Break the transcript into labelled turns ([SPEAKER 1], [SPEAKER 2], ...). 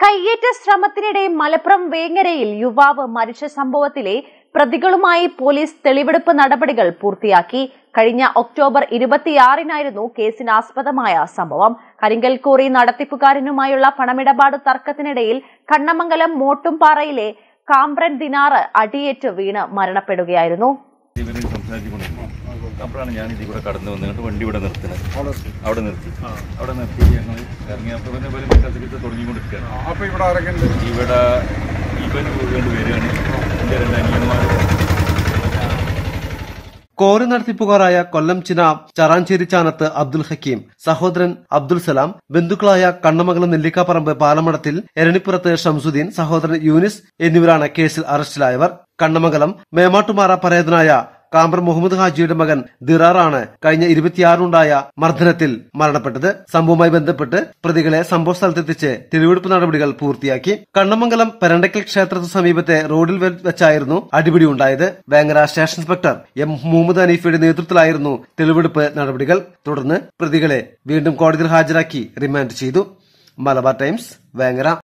[SPEAKER 1] കയ്യേറ്റ ശ്രമത്തിനിടെ മലപ്പുറം വേങ്ങരയിൽ യുവാവ് മരിച്ച സംഭവത്തിലെ പ്രതികളുമായി പോലീസ് തെളിവെടുപ്പ് നടപടികൾ പൂർത്തിയാക്കി കഴിഞ്ഞ ഒക്ടോബർ ഇരുപത്തിയാറിനായിരുന്നു കേസിനാസ്പദമായ സംഭവം കരിങ്കൽ കോറി നടത്തിപ്പുകാരനുമായുള്ള പണമിടപാട് തർക്കത്തിനിടയിൽ കണ്ണമംഗലം മോട്ടുംപാറയിലെ കാമ്പ്രൻ ദിനാറ് അടിയേറ്റ് വീണ് മരണപ്പെടുകയായിരുന്നു
[SPEAKER 2] ഇവര് സംസാരിച്ചുകൊണ്ടിരുന്നു അപ്പോഴാണ് ഞാൻ ഇതിൽ കൂടെ കടന്നു വന്നിട്ട് വണ്ടി ഇവിടെ നിർത്തുന്നത് അവിടെ നിർത്തി അവിടെ നിർത്തി ഞങ്ങൾ ഇറങ്ങിയപ്പോൾ പിന്നെ ഇവര് മറ്റേ തുടങ്ങിക്കൊണ്ടിരിക്കുകയാണ്
[SPEAKER 3] അപ്പൊ ഇവിടെ ആരൊക്കെ ഉണ്ട്
[SPEAKER 2] ഇവിടെ ഇവന് കൊണ്ട് വരികയാണ് എൻ്റെ രണ്ട് അനിയന്മാർ
[SPEAKER 4] കോറി നടത്തിപ്പുകാരായ കൊല്ലം ചിന ചറാഞ്ചേരി ചാനത്ത് അബ്ദുൽ ഹക്കീം സഹോദരൻ അബ്ദുൽ സലാം ബന്ധുക്കളായ കണ്ണമംഗലം നെല്ലിക്കാപ്പറമ്പ് പാലമടത്തിൽ എരണിപ്പുറത്ത് ഷംസുദ്ദീൻ സഹോദരൻ യൂനിസ് എന്നിവരാണ് കേസിൽ അറസ്റ്റിലായവർ കണ്ണമംഗലം മേമാട്ടുമാറ പരേതനായ കാമ്പ്ര മുഹമ്മദ് ഹാജിയുടെ മകൻ ദിറാറാണ് കഴിഞ്ഞ ഇരുപത്തിയാറിനുണ്ടായ മർദ്ദനത്തിൽ മരണപ്പെട്ടത് സംഭവവുമായി ബന്ധപ്പെട്ട് പ്രതികളെ സംഭവ സ്ഥലത്തെത്തിച്ച് തെളിവെടുപ്പ് നടപടികൾ പൂർത്തിയാക്കി കണ്ണമംഗലം പെരണ്ടക്കൽ ക്ഷേത്രത്തിന് സമീപത്തെ റോഡിൽ വെ- വെച്ചായിരുന്നു അടിപിടി ഉണ്ടായത് Vengara station inspector M Muhammad ഹനീഫയുടെ നേതൃത്വത്തിലായിരുന്നു തെളിവെടുപ്പ് നടപടികൾ തുടർന്ന് പ്രതികളെ വീണ്ടും കോടതിയിൽ ഹാജരാക്കി റിമാൻഡ് ചെയ്തു മലബാർ ടൈംസ് വേങ്ങര